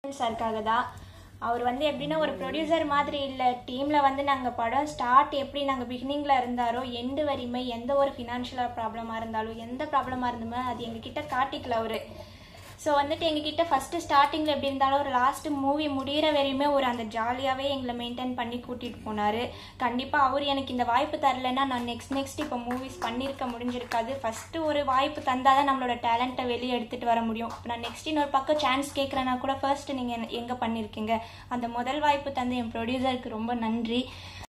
சாருக்காக தான் அவர் வந்து எப்படின்னா ஒரு ப்ரொடியூசர் மாதிரி இல்லை டீமில் வந்து நாங்கள் படம் ஸ்டார்ட் எப்படி நாங்கள் பிகினிங்கில் இருந்தாரோ எண்டு வரையுமே எந்த ஒரு ஃபினான்ஷியலாக ப்ராப்ளமாக இருந்தாலும் எந்த ப்ராப்ளமாக இருந்துமே அது எங்ககிட்ட காட்டிக்கல அவர் ஸோ வந்துட்டு எங்ககிட்ட ஃபஸ்ட்டு ஸ்டார்டிங்கில் எப்படி இருந்தாலும் ஒரு லாஸ்ட் மூவி முடிகிற வரையுமே ஒரு அந்த ஜாலியாகவே எங்களை மெயின்டைன் பண்ணி கூட்டிகிட்டு போனார் கண்டிப்பாக அவர் எனக்கு இந்த வாய்ப்பு தரலைன்னா நான் நெக்ஸ்ட் நெக்ஸ்ட் இப்போ மூவிஸ் பண்ணியிருக்க முடிஞ்சிருக்காது ஃபஸ்ட்டு ஒரு வாய்ப்பு தந்தால் தான் நம்மளோட டேலண்ட்டை வெளியே எடுத்துகிட்டு வர முடியும் இப்போ நான் நெக்ஸ்ட் இன்னொரு பக்கம் சான்ஸ் கேட்குறேன்னா கூட ஃபர்ஸ்ட் நீங்கள் எங்கே பண்ணியிருக்கீங்க அந்த முதல் வாய்ப்பு தந்த என் ப்ரொடியூசருக்கு ரொம்ப நன்றி